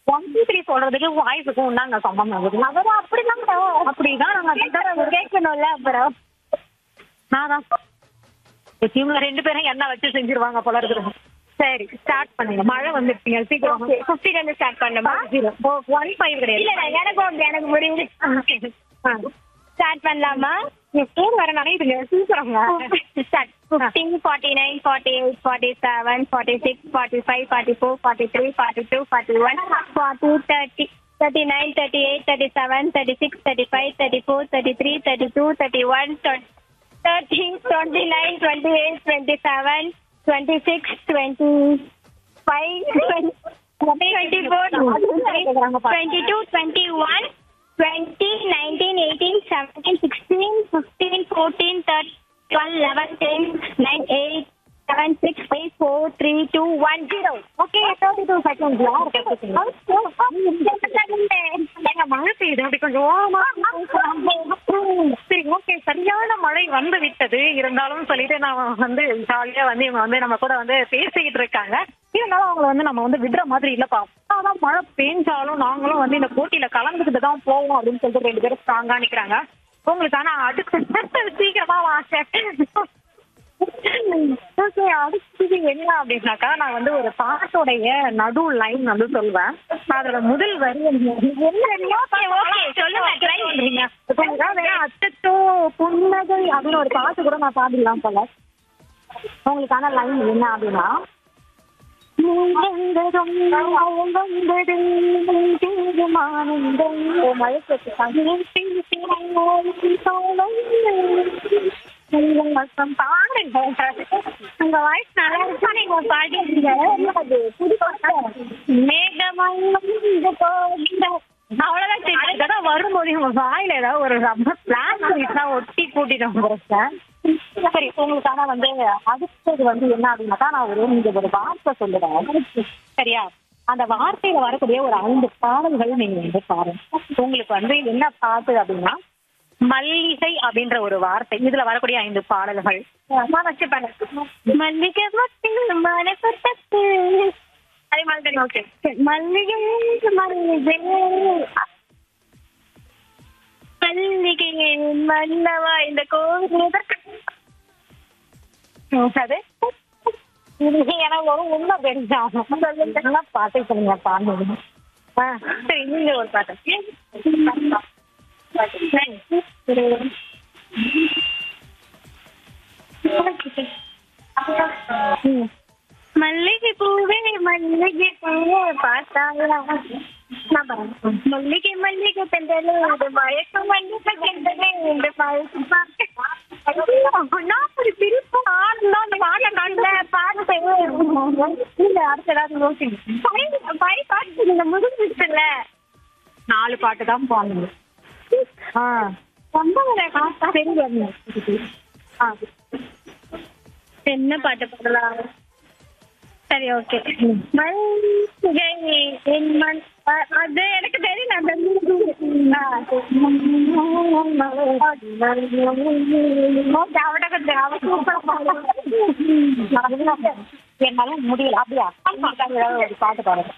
One two three சொல்றதுக்கு வாய்ஸுக்கும் உண்டாங்க சம்பந்தம் இருக்குது அவரும் அப்படிதான் அப்படிதான் நாங்க கேட்கணும்ல அப்புறம் நான் தான் இவங்க ரெண்டு பேரும் என்ன வச்சு செஞ்சிருவாங்க போல இருக்குது சரி ஸ்டார்ட் பண்ணுங்க மழை வந்துருப்பீங்க சீக்கிரம் ஃபிஃப்டில இருந்து ஸ்டார்ட் பண்ணுமா ஒன் ஃபைவ் கிடையாது இல்ல நான் எனக்கு உண்டு, எனக்கு முடியுது ஸ்டார்ட் பண்ணலாமா பேர் வர நினைக்குதுங்க சீக்கிரங்க start fifteen forty nine forty eight forty seven forty six forty five forty four forty three forty two forty one forty thirty thirty nine thirty eight thirty seven thirty six thirty five thirty four thirty three thirty two thirty one thirty twenty nine twenty eight twenty seven twenty six twenty five twenty four twenty two twenty one twenty nineteen eighteen seventeen sixteen fifteen fourteen third twelve eleven ten nine eight seven six five four three two one zero okay thirty two seconds யார் கேட்குறீங்க ஏங்க, மழை பெய்யுது அப்படி கொஞ்சம் ஓரமா சரி okay சரியான மழை வந்து விட்டது இருந்தாலும் சொல்லிட்டு நான் வந்து ஜாலியா வந்து இவங்க வந்து நம்ம கூட வந்து பேசிக்கிட்டு இருக்காங்க இருந்தாலும் அவங்கள வந்து நம்ம வந்து விடுற மாதிரி இல்லப்பா ஆனா மழை பெஞ்சாலும் நாங்களும் வந்து இந்த போட்டியில கலந்துக்கிட்டு தான் போவோம் அப்படின்னு சொல்லிட்டு ரெண்டு பேரும் ஸ்ட்ராங்கா நிக்கிறாங்க உங்களுக்கு ஆனா அடுத்து சீக்கிரமா வாங்க ஓகே அடுத்தது என்ன அப்படின்னாக்கா நான் வந்து ஒரு பாட்டோடைய நடு லைன் வந்து சொல்வேன் அதோட முதல் வரி வந்து என்ன ஓகே ஓகே சொல்லுங்க ட்ரை பண்றீங்க அச்சோ புன்னகை அப்படின்னு ஒரு பாட்டு கூட நான் பாடிடலாம் போல உங்களுக்கான லைன் என்ன அப்படின்னா வந்ததும் வந்தது தீர்மானங்கள் மழை கேட்டு பாருங்க உங்க வாய்ஸ் நல்லா இருக்கா நீங்க பாடிருக்கீங்க அது புது மேகமல்லம் இது போகிற அவ்வளவுதான் தெரியும் அதுக்காக வரும்போது உங்க வாயில ஏதாவது ஒரு ரொம்ப பிளான் பண்ணிட்டுனா ஒட்டி கூட்டிட்டோம் சார் சரி உங்களுக்கான வந்து அடுத்தது வந்து என்ன அப்படின்னாக்கா நான் ஒரு நீங்க ஒரு வார்த்தை சொல்லுறேன் சரியா அந்த வார்த்தையில வரக்கூடிய ஒரு ஐந்து பாடல்கள் நீங்க வந்து பாருங்க உங்களுக்கு வந்து என்ன பாட்டு அப்படின்னா மல்லிகை அப்படின்ற ஒரு வார்த்தை இதுல வரக்கூடிய ஐந்து பாடல்கள் அம்மா வச்சு பாருங்க மல்லிகை மொட்டில் மலைப்பட்டத்து அதே மாதிரி ஓகே மல்லிகை மல்லிகை மல்லிகை மன்னவா இந்த கோவில் எதற்கு அது இது எனக்கு ஒரு உண்மை தெரிஞ்சாகும் பாட்டை சொல்லுங்க பாடுங்க ஆ, சரி நீங்க ஒரு பாட்டு ம். மல்லிகை பூவே மல்லிகை பூவே பார்த்தாயா நான் பாருங்க. மல்லிகை மல்லிகை தென்றலே இது மயக்கம் மல்லிகை தென்றலே இந்த மயக்கம் நான் ஒரு பிரிப்பு ஆடுனா அந்த பாட்டை காணல பாட்டு இல்ல அடுத்த ஏதாவது யோசிங்க பை பாட்டு நீங்க முடிஞ்சிச்சுல நாலு பாட்டு தான் பாடுங்க ஆ ரொம்ப தெரியாது ஆ என்ன பாட்டு பாடலாம் சரி ஓகே மல்லிகை என் மண் அ- அது எனக்கு தெரியும் நான் என்னால முடியல அப்படியா உங்களுக்காக ஏதாவது ஒரு பாட்டு பாடுங்க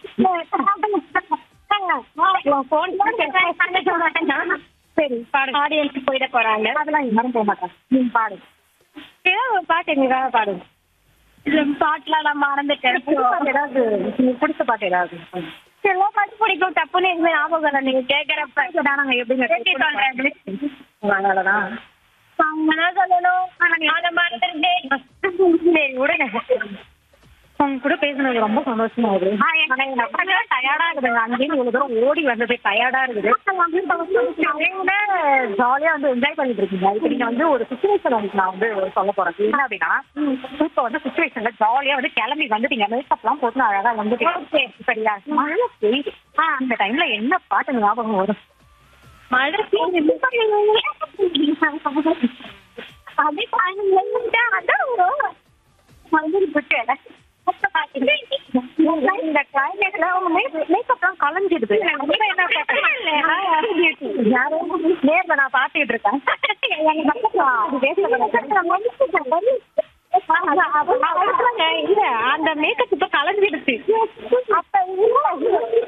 சரி பாடுங்க ஆடியன்ஸ் போயிட போறாங்க அதெல்லாம் யாரும் போக மாட்டாங்க நீங்க பாடுங்க ஏதாவது ஒரு பாட்டு எங்களுக்காக பாடுங்க இல்ல பாட்டுலாம் நான் மறந்துட்டேன் புது பாட்டு ஏதாவது உங்களுக்கு பிடிச்ச பாட்டு ஏதாவது எல்லா பாட்டு பிடிக்கும் தப்புன்னு எதுவுமே ஞாபகம் இல்லை நீங்க கேக்குறப்ப நாங்க எப்படிங்க எப்படி சொல்றது அதனாலதான் அவங்கதான் சொல்லணும் அதை மறந்துட்டேன் சரி விடுங்க உங்க கூட பேசுனது ரொம்ப சந்தோஷமா இருக்கு ஆனா எனக்கு டயர்டா இருக்குதுங்க அங்கேயும் இவ்வளவு தூரம் ஓடி வந்தது டயர்டா இருக்குது ஜாலியா வந்து என்ஜாய் பண்ணிட்டு இருக்கீங்க இப்ப நீங்க வந்து ஒரு சுச்சுவேஷன் உங்களுக்கு நான் வந்து சொல்ல போறேன் என்ன அப்படின்னா இப்ப வந்து சுச்சுவேஷன்ல ஜாலியா வந்து கிளம்பி வந்துட்டீங்க மேக்கப் எல்லாம் போட்டு அழகா வந்துட்டீங்க சரியா மழை பெய்யுது அந்த டைம்ல என்ன பாட்டு ஞாபகம் வரும் மழை அதே பாருங்க அதான் வரும் மஞ்சள் புட்டு இந்த கிளைமேட்ல உங்க மேக்கப் எல்லாம் கலைஞ்சிடுது அப்புறம் என்ன பண்றது? யாரோ நேர்ல நான் பாத்துக்கிட்டு இருக்கேன் எங்க பக்கத்துல அது பேசல இல்ல அந்த மேக்கப் இப்ப